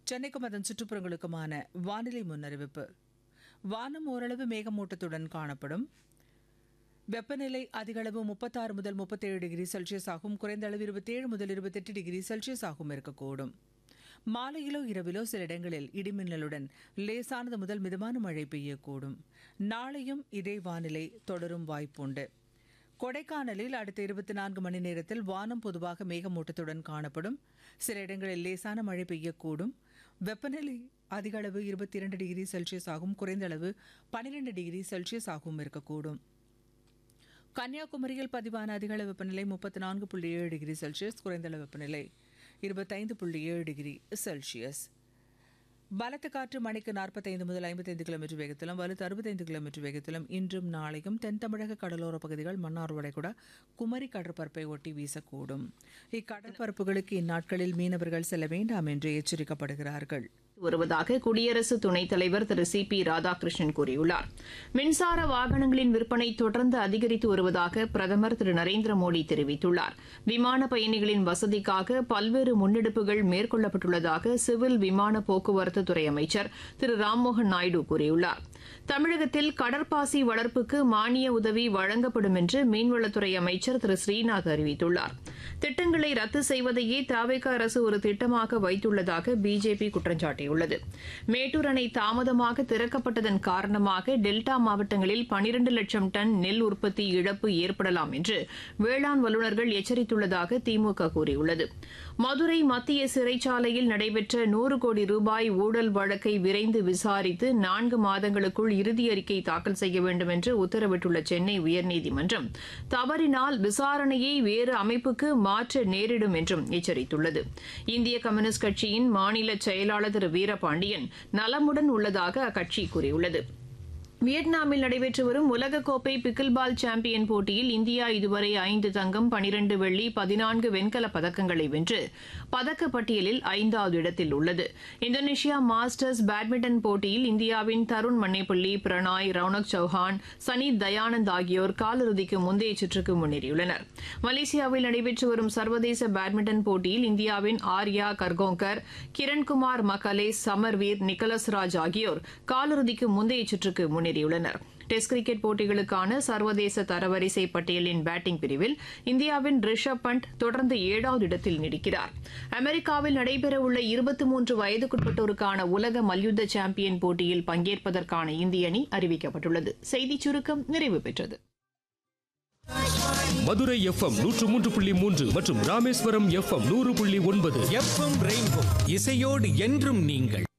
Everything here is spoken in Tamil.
சென்னைக்கும் அதன் சுற்றுப்புறங்களுக்குமான வானிலை முன்னறிவிப்பு வானம் ஓரளவு மேகமூட்டத்துடன் காணப்படும் வெப்பநிலை அதிகளவு முப்பத்தாறு முதல் முப்பத்தேழு டிகிரி செல்சியஸ் ஆகும் குறைந்த அளவு இருபத்தேழு முதல் இருபத்தெட்டு டிகிரி செல்சியஸ் ஆகும் இருக்கக்கூடும் மாலையிலோ இரவிலோ சில இடங்களில் இடிமின்னலுடன் லேசானது முதல் மிதமான மழை பெய்யக்கூடும் நாளையும் இதே வானிலை தொடரும் வாய்ப்புண்டு கொடைக்கானலில் அடுத்த இருபத்தி நான்கு மணி நேரத்தில் வானம் பொதுவாக மேகமூட்டத்துடன் காணப்படும் சில இடங்களில் லேசான மழை பெய்யக்கூடும் வெப்பநிலை அதிக அளவு இருபத்தி இரண்டு டிகிரி செல்சியஸ் ஆகும் குறைந்த அளவு பன்னிரெண்டு டிகிரி செல்சியஸ் ஆகவும் இருக்கக்கூடும் கன்னியாகுமரியில் பதிவான அதிகளவு வெப்பநிலை முப்பத்தி நான்கு புள்ளி ஏழு டிகிரி செல்சியஸ் குறைந்த அளவு வெப்பநிலை இருபத்தைந்து புள்ளி ஏழு டிகிரி செல்சியஸ் பலத்த காற்று மணிக்கு நாற்பத்தைந்து முதல் ஐம்பத்தைந்து கிலோமீட்டர் வேகத்திலும் வலுத்து அறுபத்தைந்து கிலோமீட்டர் வேகத்திலும் இன்றும் நாளையும் தென் தமிழக கடலோர பகுதிகள் மன்னார் வளைகுடா குமரி கடற்பரப்பை ஒட்டி வீசக்கூடும் இக்கடற்பரப்புகளுக்கு இந்நாட்களில் மீனவர்கள் செல்ல வேண்டாம் என்று எச்சரிக்கப்படுகிறார்கள் வருவதாக குடியரசு துணைத் தலைவர் திரு சி பி ராதாகிருஷ்ணன் கூறியுள்ளார் மின்சார வாகனங்களின் விற்பனை தொடர்ந்து அதிகரித்து வருவதாக பிரதமர் திரு நரேந்திர மோடி தெரிவித்துள்ளார் விமான பயணிகளின் வசதிக்காக பல்வேறு முன்னெடுப்புகள் மேற்கொள்ளப்பட்டுள்ளதாக சிவில் விமான போக்குவரத்து துறை அமைச்சர் திரு ராம்மோகன் நாயுடு கூறியுள்ளார் தமிழகத்தில் கடற்பாசி வளர்ப்புக்கு மானிய உதவி வழங்கப்படும் என்று மீன்வளத்துறை அமைச்சர் திரு ஸ்ரீநாத் அறிவித்துள்ளார் திட்டங்களை ரத்து செய்வதையே தாவேக அரசு ஒரு திட்டமாக வைத்துள்ளதாக பிஜேபி குற்றம் சாட்டியுள்ளது மேட்டூர் அணை தாமதமாக திறக்கப்பட்டதன் காரணமாக டெல்டா மாவட்டங்களில் பனிரண்டு லட்சம் டன் நெல் உற்பத்தி இழப்பு ஏற்படலாம் என்று வேளாண் வல்லுநர்கள் எச்சரித்துள்ளதாக திமுக கூறியுள்ளது மதுரை மத்திய சிறைச்சாலையில் நடைபெற்ற நூறு கோடி ரூபாய் ஊழல் வழக்கை விரைந்து விசாரித்து நான்கு மாதங்களுக்குள் இறுதி அறிக்கை தாக்கல் செய்ய வேண்டும் என்று உத்தரவிட்டுள்ள சென்னை உயர்நீதிமன்றம் தவறினால் விசாரணையை வேறு அமைப்புக்கு மாற்ற நேரிடும் என்றும் எச்சரித்துள்ளது இந்திய கம்யூனிஸ்ட் கட்சியின் மாநில செயலாளர் திரு வீரபாண்டியன் நலமுடன் உள்ளதாக அக்கட்சி கூறியுள்ளது வியட்நாமில் நடைபெற்று வரும் உலகக்கோப்பை பிக்கில் பால் சாம்பியன் போட்டியில் இந்தியா இதுவரை ஐந்து தங்கம் பனிரண்டு வெள்ளி பதினான்கு வெண்கலப் பதக்கங்களை வென்று பதக்கப்பட்டியலில் ஐந்தாவது இடத்தில் உள்ளது இந்தோனேஷியா மாஸ்டர்ஸ் பேட்மிண்டன் போட்டியில் இந்தியாவின் தருண் மன்னேப்பள்ளி பிரணாய் ரவுனக் சௌஹான் சனி தயானந்த் ஆகியோர் காலிறுதிக்கு முந்தைய சுற்றுக்கு முன்னேறியுள்ளனர் மலேசியாவில் நடைபெற்று வரும் சர்வதேச பேட்மிண்டன் போட்டியில் இந்தியாவின் ஆர்யா கர்கோங்கர் கிரண்குமார் மக்கலே சமர்வீர் நிக்கலஸ் ராஜ் ஆகியோர் காலிறுதிக்கு முந்தைய சுற்றுக்கு முன்னேறியுள்ளனர் டெஸ்ட் கிரிக்கெட் போட்டிகளுக்கான சர்வதேச தரவரிசை பட்டியலின் பேட்டிங் பிரிவில் இந்தியாவின் ரிஷப் பண்ட் தொடர்ந்து ஏழாவது இடத்தில் நீடிக்கிறார் அமெரிக்காவில் நடைபெறவுள்ள இருபத்தி மூன்று வயதுக்குட்பட்டோருக்கான உலக மல்யுத்த சாம்பியன் போட்டியில் பங்கேற்பதற்கான இந்திய அணி அறிவிக்கப்பட்டுள்ளது செய்திச் சுருக்கம் நிறைவு பெற்றது மதுரை எஃப்எம் நூற்று மூன்று புள்ளி மூன்று மற்றும் ராமேஸ்வரம் எஃப்எம் நூறு புள்ளி ஒன்பது எஃப்எம் ரெயின்போ இசையோடு என்றும் நீங்கள்